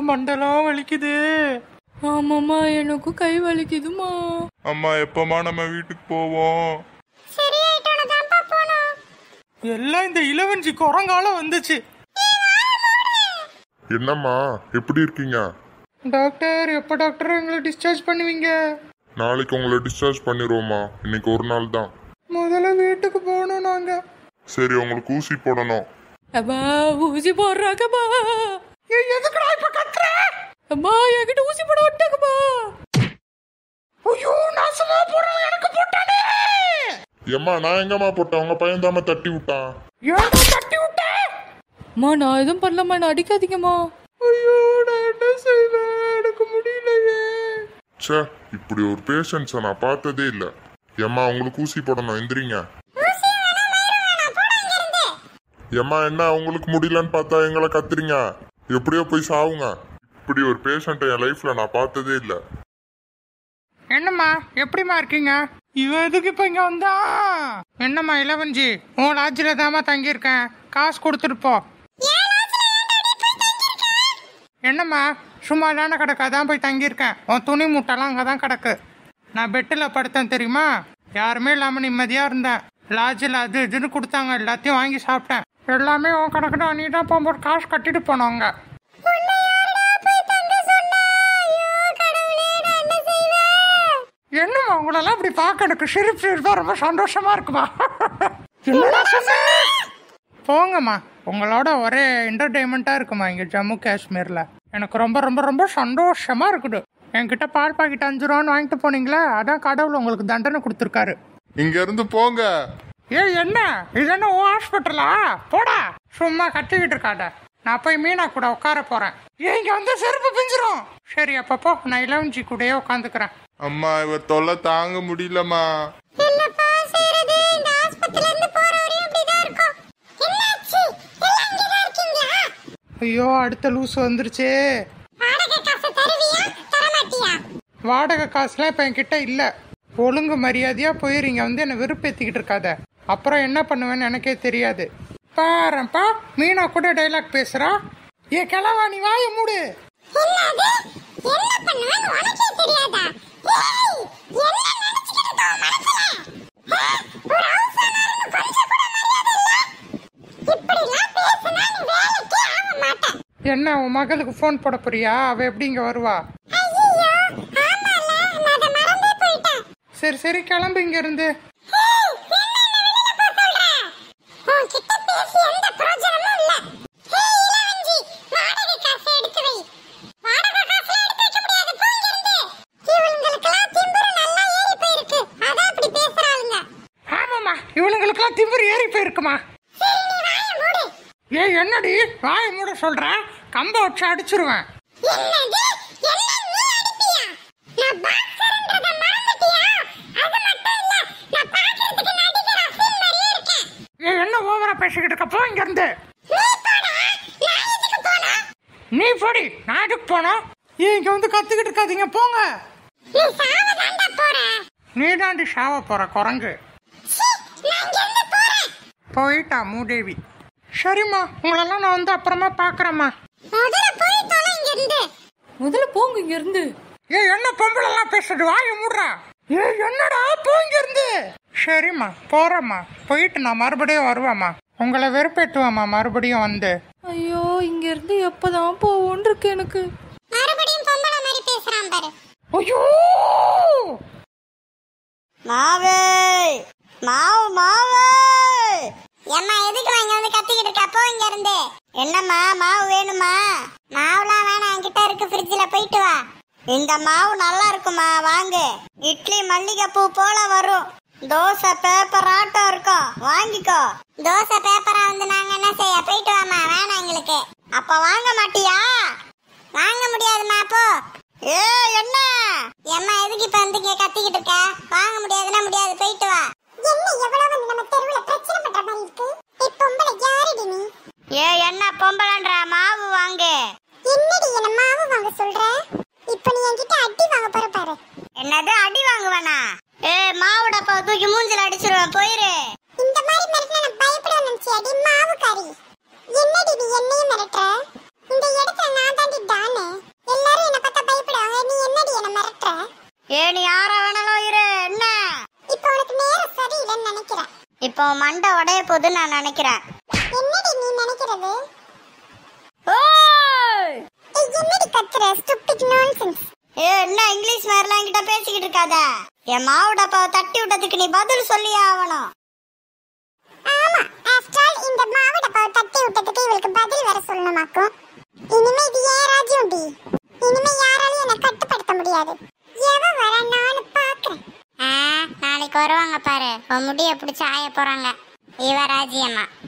மண்டலம் வலிக்குது ஆமாம்மா எனக்கும் கை வலிக்குதுமா அம்மா எப்பமா நம்ம வீட்டுக்கு போவோம் சரியாயிட்டோன்னு தான்ப்பா போனோம் எல்லாம் இந்த இளவஞ்சி குரங்கால வந்துச்சு என்னம்மா எப்படி இருக்கீங்க டாக்டர் எப்போ டாக்டர் எங்களை டிஸ்சார்ஜ் பண்ணுவீங்க நாளைக்கு உங்களை டிஸ்சார்ஜ் பண்ணிடுவோம்மா இன்னைக்கு ஒரு நாள் தான் முதல்ல வீட்டுக்கு போகணும் நாங்க சரி உங்களுக்கு ஊசி போடணும் அம்மா ஊசி போடுறாங்கம்மா ஏய், எதுக்குடா இப்ப கத்துற அம்மா என்கிட்ட ஊசி போட விட்டாங்கம்மா ஐயோ நாசமா போறோம் எனக்கு போட்டானே ஏம்மா நான் எங்கம்மா போட்டேன் உங்க பையன் தாம தட்டி விட்டான் ஏன்டா தட்டி விட்ட அம்மா நான் எதுவும் பண்ணலம்மா என்ன அடிக்காதீங்கம்மா ஐயோ நான் என்ன செய்வேன் எனக்கு முடியலையே ச்சே இப்படி ஒரு பேஷண்ட்ஸை நான் பார்த்ததே இல்லை ஏம்மா உங்களுக்கு ஊசி போடணும் எந்திரிங்க ஏம்மா என்ன உங்களுக்கு முடியலன்னு பார்த்தா எங்களை கத்துறீங்க எப்படியோ போய் சாவுங்க இப்படி ஒரு பேஷண்ட்டை என் லைஃப்ல நான் பார்த்ததே இல்லை என்னம்மா எப்படிம்மா இருக்கீங்க இவன் எதுக்கு இப்ப இங்க வந்தா என்னம்மா இளவஞ்சி உன் லாட்ஜில தாம்மா தங்கியிருக்கேன் காசு கொடுத்துட்டு போ என்னம்மா சும்மா தானே கிடக்கு அதான் போய் தங்கியிருக்கேன் உன் துணி மூட்டைலாம் அங்கே தான் கிடக்கு நான் பெட்டில் படுத்தேன் தெரியுமா யாருமே இல்லாமல் நிம்மதியாக இருந்தேன் லாட்ஜில் அது இதுன்னு கொடுத்தாங்க எல்லாத்தையும் வாங்கி சாப்பிட்டேன் எல்லாமே உன் கணக்கு தான் நீ தான் போகும்போது காசு கட்டிட்டு போனவங்க என்னம்மா உங்களெல்லாம் இப்படி பார்க்க எனக்கு சிரிப்பு சிரிப்பா ரொம்ப சந்தோஷமா இருக்குமா என்னடா சொன்ன? போங்கம்மா உங்களோட ஒரே என்டர்டைன்மெண்ட்டாக இருக்குமா இங்கே ஜம்மு காஷ்மீரில் எனக்கு ரொம்ப ரொம்ப ரொம்ப சந்தோஷமா இருக்குது என்கிட்ட பால் பாக்கெட் அஞ்சு ரூபான்னு வாங்கிட்டு போனீங்களே அதான் கடவுள் உங்களுக்கு தண்டனை கொடுத்துருக்காரு இங்க இருந்து போங்க ஏய் என்ன இது என்ன ஓ ஹாஸ்பிட்டலா போடா சும்மா கத்திக்கிட்டு இருக்காத நான் போய் மீனா கூட உட்கார போறேன் ஏன் இங்க வந்து செருப்பு பிஞ்சிரும் சரி அப்பப்போ நான் இளவஞ்சி கூடயே உட்காந்துக்கிறேன் அம்மா இவர் தொல்லை தாங்க முடியலம்மா என்னப்பா செய்யறது இந்த ஆஸ்பத்திரில இருந்து போற வரையும் இப்படிதான் இருக்கும் என்னாச்சு எல்லாம் இங்கதான் இருக்கீங்களா ஐயோ அடுத்த லூஸ் வந்துருச்சே வாடகை காசு தருவியா தரமாட்டியா வாடகை காசுலாம் இப்போ என்கிட்ட இல்லை ஒழுங்கு மரியாதையா போயிரு வந்து என்னை வெறுப்பேத்திக்கிட்டு இருக்காத அப்புறம் என்ன பண்ணுவேன்னு எனக்கே தெரியாது பாருப்பா மீனா கூட டைலாக் பேசுறா ஏ கிளவா நீ வாய மூடு என்னது என்ன பண்ணுவேன்னு உனக்கே தெரியாதா ஏய் என்ன நினைச்சுக்கிட்டு இருக்க உன் மனசுல ஆ? ஒரு அவசரம்னு கொஞ்சம் கூட மரியாதை இல்ல இப்படிலாம் பேசினா நீ வேலைக்கே ஆக மாட்ட என்ன உன் மகளுக்கு ஃபோன் போட போறியா அவ எப்படி இங்க வருவா ஐயோ ஆமால நான் அதை மறந்தே போயிட்டேன் சரி சரி கிளம்பு இங்க இருந்து ஏய், என்ன என்ன வெளியில போ சொல்ற? உன்கிட்ட பேசி எந்த பிரயோஜனமும் இல்ல. ஏய், இளவஞ்சி, வாடகை காசை எடுத்து வை. வாடகை காசுலாம் எடுத்து வைக்க முடியாது, போ இங்கிருந்து. இவளுங்களுக்கெல்லாம் திமிரு நல்லா ஏறி போயிருக்கு. அதான் இப்படி பேசுறாளுங்க. ஆமாம்மா இவளுங்களுக்கெல்லாம் திமிரு ஏறி போயிருக்குமா சரி, நீ வாயை மூடு. ஏய் என்னடி வாய மூட சொல்ற கம்ப வச்சு அடிச்சிருவேன் என்னது? என்ன நீ அடிப்பியா? நான் boxerன்றத மறந்துட்டியா? அது மட்டும் இல்ல, நான் பார்க்கறதுக்கு நடிகர் அசின் மாதிரியே இருக்கேன். ஏய் என்ன ஓவரா பேசிக்கிட்டு இருக்க போ இங்க இருந்து நீ போடா, நான் எதுக்கு போகணும்? நீ போடி நான் எதுக்கு போனோம் ஏன் இங்க வந்து கத்துக்கிட்டு இருக்காதீங்க போங்க நீ சாவதாண்டா போற நீ தாண்டி சாவ போற குரங்கு சீ, நான் இங்கிருந்து போறேன். போயிட்டா மூதேவி சரிம்மா உங்களெல்லாம் நான் வந்து அப்புறமா பாக்குறேம்மா முதல்ல போய் தொலை இங்கிருந்து. முதல்ல போங்க இங்க இருந்து ஏய் என்ன பொம்பளை எல்லாம் பேசுறது வாய மூடுறா ஏய் என்னடா போங்க இருந்து சரிம்மா போறேம்மா போயிட்டு நான் மறுபடியும் வருவேம்மா உங்களை வெறுப்பேற்றுவேம்மா மறுபடியும் வந்து ஐயோ இங்க இருந்து எப்பதான் போவோன்னு இருக்கு எனக்கு மறுபடியும் பொம்பளை மாதிரி பேசுறான் பாரு. ஐயோ மாவே மாவு மாவே ஏம்மா, எதுக்கு இங்க வந்து கத்திக்கிட்டு இருக்க? போ இங்க இருந்து. என்னம்மா மாவு வேணுமா மாவுலாம் வேணாம், என்கிட்ட இருக்கு ஃப்ரிட்ஜ்ல போயிட்டு வா இந்த மாவு நல்லா இருக்குமா வாங்கு இட்லி மல்லிகைப்பூ போல வரும் தோசை பேப்பர் ஆட்டம் இருக்கும் வாங்கிக்கோ தோசை பேப்பரா வந்து நாங்க என்ன செய்ய போயிட்டு வாமா வேணாம் எங்களுக்கு அப்ப வாங்க மாட்டியா வாங்க முடியாதுமா போ ஏ என்ன ஏம்மா எதுக்கு இப்ப வந்து இங்க கத்திக்கிட்டு இருக்க வாங்க முடியாதுன்னா முடியாது போயிட்டு வா என்ன எவ்வளவு நம்ம தெருவுல பிரச்சனை பண்ற மாதிரி இருக்கு இப்ப பொம்பளை யாருடி நீ ஏ என்ன பொம்பளன்ற மாவு வாங்கு என்னடி என்ன மாவு வாங்க சொல்ற இப்ப நீ என்கிட்ட அடி வாங்க போற பாரு என்னது அடி வாங்குவனா ஏ மாவு டப்பா தூக்கி மூஞ்சில அடிச்சிருவேன் போயிரு இந்த மாதிரி மிரட்டினா நான் பயப்படுவேன் நினைச்சு அடி மாவு கறி என்னடி நீ என்னையும் மிரட்டுற இந்த இடத்துல நான் தாண்டி டானு இப்போ மண்டை உடைய போகுதுன்னு நான் நினைக்கிறேன் என்னடி நீ நினைக்கிறது ஓய்! ஏய், என்னடி கத்துற ஸ்டூபிட் நான்சென்ஸ் ஏ என்ன இங்கிலீஷ் மாதிரிலாம் என்கிட்ட பேசிக்கிட்டு இருக்காத என் மாவுடப்பாவை தட்டி விட்டதுக்கு நீ பதில் சொல்லியே ஆகணும் ஆமா ஆஃப்டர் ஆல் இந்த மாவு டப்பாவை தட்டி விட்டதுக்கு இவளுக்கு பதில் வர சொல்லணுமாக்கும் இனிமே இது ஏன் ராஜ்யம் டி இனிமே யாராலையும் என்ன கட்டுப்படுத்த முடியாது எவ வர நானும் பாக்குறேன் நாளைக்கு வருவாங்க பாரு உன் முடிய பிடிச்சி ஆய போறாங்க இவ ராஜியம்மா